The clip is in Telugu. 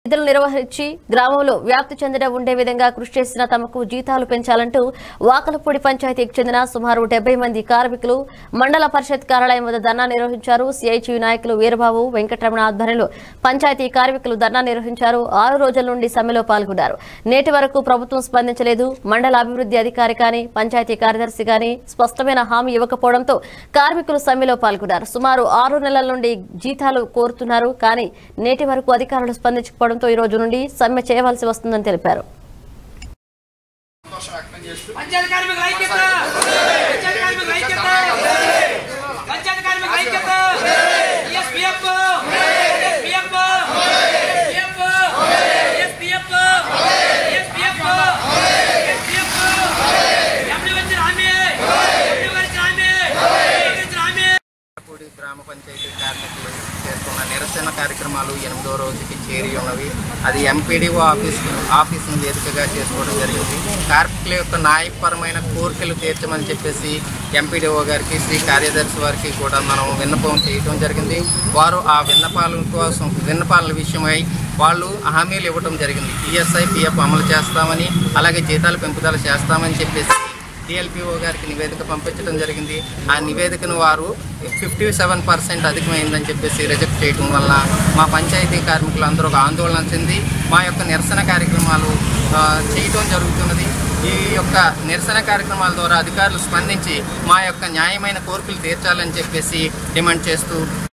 విధులు నిర్వహించి గ్రామంలో వ్యాప్తి చెందిన ఉండే విధంగా కృషి చేసిన తమకు జీతాలు పెంచాలంటూ వాకలపూడి పంచాయతీకి చెందిన సుమారు డెబ్బై మంది కార్మికులు మండల పరిషత్ కార్యాలయం వద్ద ధర్నా నిర్వహించారు సిఐటియు నాయకులు వీరబాబు వెంకటరమణ ఆధ్వర్యంలో పంచాయతీ కార్మికులు ధర్నా నిర్వహించారు ఆరు రోజుల నుండి సమ్మెలో పాల్గొన్నారు నేటి వరకు ప్రభుత్వం స్పందించలేదు మండల అభివృద్ధి అధికారి కానీ పంచాయతీ కార్యదర్శి కానీ స్పష్టమైన హామీ ఇవ్వకపోవడంతో కార్మికులు సమ్మెలో పాల్గొన్నారు సుమారు ఆరు నెలల నుండి జీతాలు కోరుతున్నారు కానీ నేటి వరకు అధికారులు స్పందించకపోవడంతో ఈ రోజు నుండి సమ్మె చేయవలసి వస్తుందని తెలిపారు సంతోషం వ్యక్తం చేస్తూ పంచాయతీ కార్మికుల ఐక్యత పంచాయతీ కార్మికుల ఐక్యత పంచాయతీ కార్మికుల ఐక్యత SPF SPF SPF SPF SPF SPF ఎప్పుడు వచ్చిన హామీ ఎప్పుడు వచ్చిన హామీ ఎప్పుడు వచ్చిన హామీ పూడి గ్రామ పంచాయతీ కార్మికులు చేస్తున్న నిరసన కార్యక్రమాలు ఎనిమిదో రోజుకి చేరి ఉన్నవి అది ఎంపీడీఓ ఆఫీస్ ఆఫీస్ను వేదికగా చేసుకోవడం జరిగింది కార్మికుల యొక్క న్యాయపరమైన కోరికలు తీర్చమని చెప్పేసి ఎంపీడీఓ గారికి శ్రీ కార్యదర్శి వారికి కూడా మనం విన్నపం చేయడం జరిగింది వారు ఆ విన్నపాల కోసం విన్నపాల విషయమై వాళ్ళు హామీలు ఇవ్వడం జరిగింది ఈఎస్ఐ పిఎఫ్ అమలు చేస్తామని అలాగే జీతాలు పెంపుదల చేస్తామని చెప్పేసి డిఎల్పిఓ గారికి నివేదిక పంపించడం జరిగింది ఆ నివేదికను వారు ఫిఫ్టీ సెవెన్ పర్సెంట్ అధికమైందని చెప్పేసి రిజెక్ట్ చేయడం వల్ల మా పంచాయతీ కార్మికులు అందరూ ఒక ఆందోళన చెంది మా యొక్క నిరసన కార్యక్రమాలు ఆ, చేయటం జరుగుతున్నది ఈ యొక్క నిరసన కార్యక్రమాల ద్వారా అధికారులు స్పందించి మా యొక్క న్యాయమైన కోరికలు తీర్చాలని చెప్పేసి డిమాండ్ చేస్తూ